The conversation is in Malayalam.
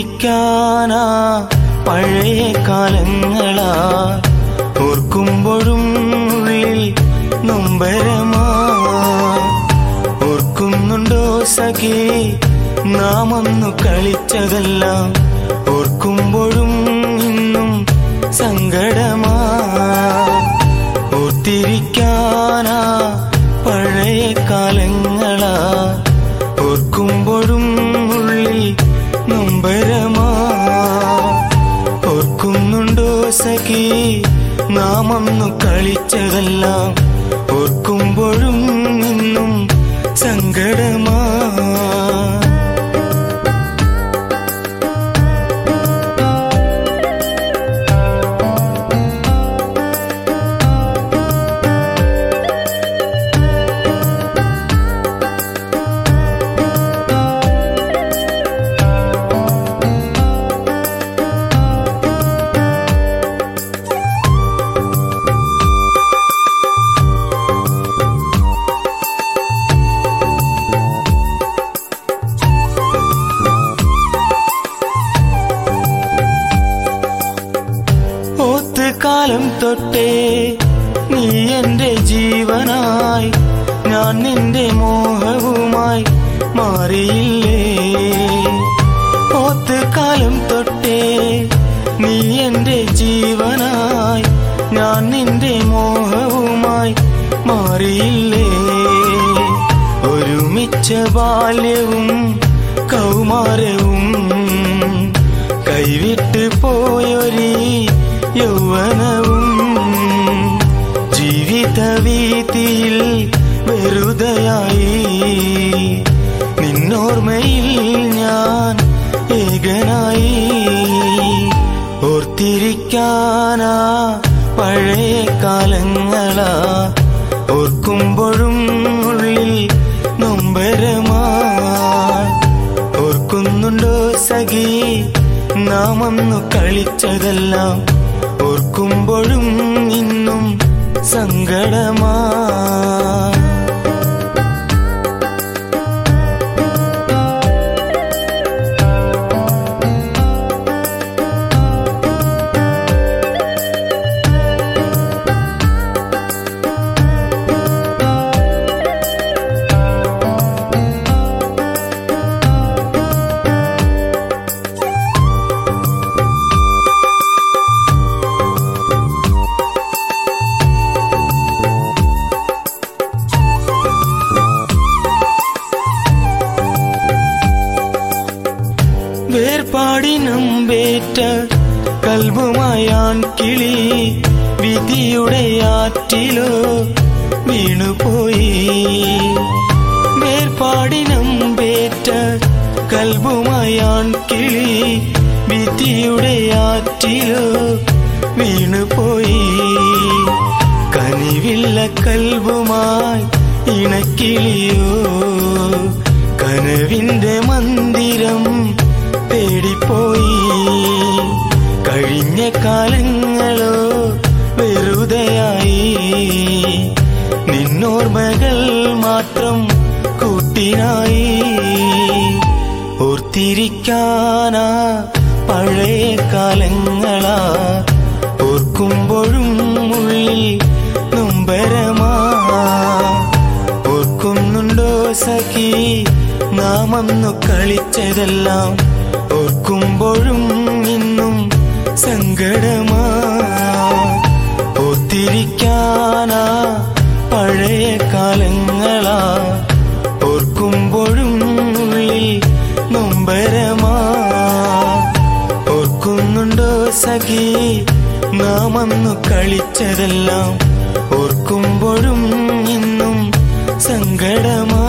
ഓർത്തിരിക്കാനാ പഴയ കാലങ്ങളാ ഓർക്കുമ്പോഴും ഉള്ളിൽ നൊമ്പരമാ ഓർക്കുന്നുണ്ടോ സഖി നാം അന്നു കളിച്ചതെല്ലാം ഓർക്കുമ്പോഴും ഇന്നും സങ്കടമാ ഓർത്തിരിക്കാനാ പഴയ കാലങ്ങളാ ഓർക്കുമ്പോഴും ഉള്ളിൽ നൊമ്പരമാ ഓർക്കുന്നുണ്ടോ സഖി നാം അന്നു കളിച്ചതെല്ലാം ഓർക്കുമ്പോഴും ഇന്നും സങ്കടമാ ഓത്തുകാലം തൊട്ടേ നീ എന്റെ ജീവനായി ഞാൻ നിന്റെ മോഹവുമായി മാറിയില്ലേ ഓത്തുകാലം തൊട്ടേ നീ എന്റെ ജീവനായി ഞാൻ നിന്റെ മോഹവുമായി മാറിയില്ലേ ഒരുമിച്ച ബാല്യവും കൗമാരവും കൈവിട്ട് പോയൊരീ യൗവനവും ജീവിത വീതിയിൽ വെറുതെയായി നിന്നോർമ്മയിൽ ഞാൻ ഏകനായി ഓർത്തിരിക്കാനാ പഴയ കാലങ്ങളാ ഓർക്കുമ്പോഴും ഉള്ളിൽ നൊമ്പരമാ ഓർക്കുന്നുണ്ടോ സഖി നാം അന്നു കളിച്ചതെല്ലാം ഓർക്കുമ്പോഴും ഇന്നും സങ്കടമാ വേർപാടിനമ്പേറ്റ കൽബുമായാൻ കിളി വിധിയുടെ ആറ്റിലോ വീണുപോയി വേർപാടിനമ്പേറ്റ കൽബുമായാൻ കിളി വിധിയുടെ ആറ്റിലോ വീണുപോയി കനിവില്ല കൽബുമായി ഇണക്കിളിയോ കനവിന്റെ മന്ദിരം തേടിപ്പോയി കഴിഞ്ഞ കാലങ്ങളോ വെറുതെയായി നിന്നോർമ്മകൾ മാത്രം കൂട്ടിനായി ഓർത്തിരിക്കാനാ പഴയ കാലങ്ങളാ ഓർക്കുമ്പോഴും ഉള്ളിൽ നൊമ്പരമാ ഓർക്കുന്നുണ്ടോ സഖി നാം അന്നു കളിച്ചതെല്ലാം ഓർക്കുമ്പോഴും ഇന്നും സങ്കടമാ ഓർത്തിരിക്കാനാ പഴയ കാലങ്ങളാ ഓർക്കുമ്പോഴും ഉള്ളിൽ നൊമ്പരമാ ഓർക്കുന്നുണ്ടോ സഖി നാം അന്നു കളിച്ചതെല്ലാം ഓർക്കുമ്പോഴും ഇന്നും സങ്കടമാ